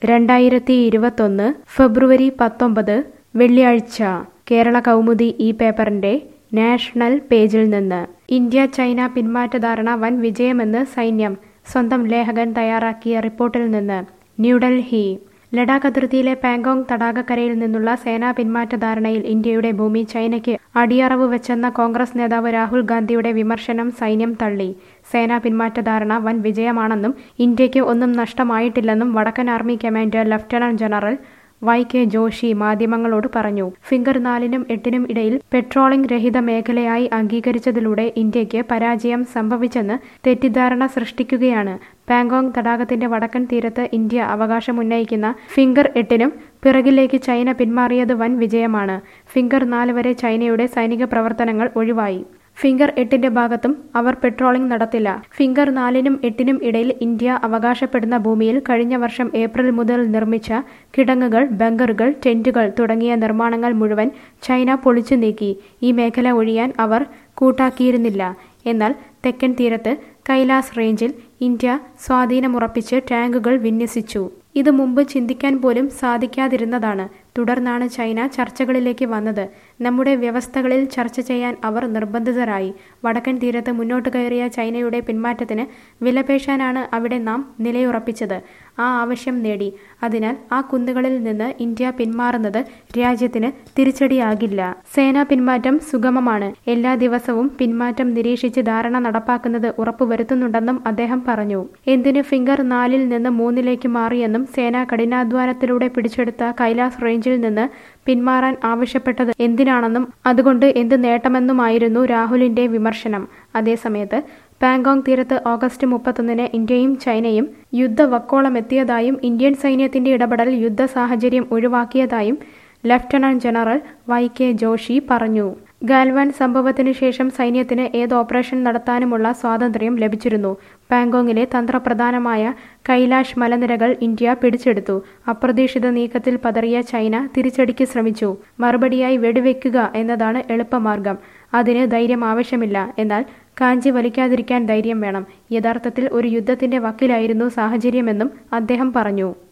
രണ്ടായിരത്തി ഇരുപത്തൊന്ന് ഫെബ്രുവരി പത്തൊമ്പത് വെള്ളിയാഴ്ച കേരള കൗമുദി ഈ പേപ്പറിന്റെ നാഷണൽ പേജിൽ നിന്ന് ഇന്ത്യ ചൈന പിന്മാറ്റ ധാരണ വൻ വിജയമെന്ന് സൈന്യം സ്വന്തം ലേഖകൻ തയ്യാറാക്കിയ റിപ്പോർട്ടിൽ നിന്ന് ന്യൂഡൽഹി ലഡാക്ക് അതിർത്തിയിലെ പാങ്കോങ് തടാകക്കരയിൽ നിന്നുള്ള സേനാ പിന്മാറ്റ ധാരണയിൽ ഇന്ത്യയുടെ ഭൂമി ചൈനയ്ക്ക് അടിയറവ് വെച്ചെന്ന കോൺഗ്രസ് നേതാവ് രാഹുൽ ഗാന്ധിയുടെ വിമർശനം സൈന്യം തള്ളി സേനാ പിന്മാറ്റ ധാരണ വൻ വിജയമാണെന്നും ഇന്ത്യയ്ക്ക് ഒന്നും നഷ്ടമായിട്ടില്ലെന്നും വടക്കൻ army commander lieutenant general Y K Joshi മാധ്യമങ്ങളോട് പറഞ്ഞു ഫിംഗർ നാലിനും എട്ടിനും ഇടയിൽ പെട്രോളിംഗ് രഹിത മേഖലയായി അംഗീകരിച്ചതിലൂടെ ഇന്ത്യക്ക് പരാജയം സംഭവിച്ചെന്ന് തെറ്റിദ്ധാരണ സൃഷ്ടിക്കുകയാണ് പാങ്കോങ് തടാകത്തിന്റെ വടക്കൻ തീരത്ത് ഇന്ത്യ അവകാശമുന്നയിക്കുന്ന ഫിംഗർ എട്ടിനും പിറകിലേക്ക് ചൈന പിന്മാറിയത് വൻ വിജയമാണ് ഫിംഗർ നാല് വരെ ചൈനയുടെ സൈനിക പ്രവർത്തനങ്ങൾ ഒഴിവായി ഫിംഗർ എട്ടിന്റെ ഭാഗത്തും അവർ പെട്രോളിംഗ് നടത്തില്ല ഫിംഗർ നാലിനും എട്ടിനും ഇടയിൽ ഇന്ത്യ അവകാശപ്പെടുന്ന ഭൂമിയിൽ കഴിഞ്ഞ വർഷം ഏപ്രിൽ മുതൽ നിർമ്മിച്ച കിടങ്ങുകൾ ബങ്കറുകൾ ടെന്റുകൾ തുടങ്ങിയ നിർമ്മാണങ്ങൾ മുഴുവൻ ചൈന പൊളിച്ചു നീക്കി ഈ മേഖല ഒഴിയാൻ അവർ കൂട്ടാക്കിയിരുന്നില്ല എന്നാൽ തെക്കൻ തീരത്ത് കൈലാസ് റേഞ്ചിൽ ഇന്ത്യ സ്വാധീനമുറപ്പിച്ച് ടാങ്കുകൾ വിന്യസിച്ചു ഇത് മുമ്പ് ചിന്തിക്കാൻ പോലും സാധിക്കാതിരുന്നതാണ് തുടർന്നാണ് ചൈന ചർച്ചകളിലേക്ക് വന്നത് നമ്മുടെ വ്യവസ്ഥകളിൽ ചർച്ച ചെയ്യാൻ അവർ നിർബന്ധിതരായി വടക്കൻ തീരത്ത് മുന്നോട്ട് കയറിയ ചൈനയുടെ പിന്മാറ്റത്തിന് വിലപേശാനാണ് അവിടെ നാം നിലയുറപ്പിച്ചത് ആ ആവശ്യം നേടി അതിനാൽ ആ കുന്നുകളിൽ നിന്ന് ഇന്ത്യ പിന്മാറുന്നത് രാജ്യത്തിന് തിരിച്ചടിയാകില്ല സേനാ പിന്മാറ്റം സുഗമമാണ് എല്ലാ ദിവസവും പിന്മാറ്റം നിരീക്ഷിച്ച് ധാരണ നടപ്പാക്കുന്നത് ഉറപ്പുവരുത്തുന്നുണ്ടെന്നും അദ്ദേഹം പറഞ്ഞു എന്തിന് ഫിംഗർ നാലിൽ നിന്ന് മൂന്നിലേക്ക് മാറിയെന്നും സേന കഠിനാധ്വാനത്തിലൂടെ പിടിച്ചെടുത്ത കൈലാസ് റേഞ്ചിൽ നിന്ന് പിന്മാറാൻ ആവശ്യപ്പെട്ടത് എന്തിനാണെന്നും അതുകൊണ്ട് എന്ത് നേട്ടമെന്നുമായിരുന്നു രാഹുലിന്റെ വിമർശനം അതേസമയത്ത് പാങ്കോങ് തീരത്ത് ഓഗസ്റ്റ് മുപ്പത്തൊന്നിന് ഇന്ത്യയും ചൈനയും യുദ്ധവക്കോളമെത്തിയതായും ഇന്ത്യൻ സൈന്യത്തിന്റെ ഇടപെടൽ യുദ്ധ സാഹചര്യം ഒഴിവാക്കിയതായും lieutenant general Y K Joshi പറഞ്ഞു ഗാൽവാൻ സംഭവത്തിനു ശേഷം സൈന്യത്തിന് ഏത് ഓപ്പറേഷൻ നടത്താനുമുള്ള സ്വാതന്ത്ര്യം ലഭിച്ചിരുന്നു പാങ്കോങ്ങിലെ തന്ത്രപ്രധാനമായ കൈലാഷ് മലനിരകൾ ഇന്ത്യ പിടിച്ചെടുത്തു അപ്രതീക്ഷിത നീക്കത്തിൽ പതറിയ ചൈന തിരിച്ചടിക്ക് ശ്രമിച്ചു മറുപടിയായി വെടിവെക്കുക എന്നതാണ് എളുപ്പമാർഗം അതിന് ധൈര്യം ആവശ്യമില്ല എന്നാൽ കാഞ്ചി വലിക്കാതിരിക്കാൻ ധൈര്യം വേണം യഥാർത്ഥത്തിൽ ഒരു യുദ്ധത്തിന്റെ വക്കിലായിരുന്നു സാഹചര്യമെന്നും അദ്ദേഹം പറഞ്ഞു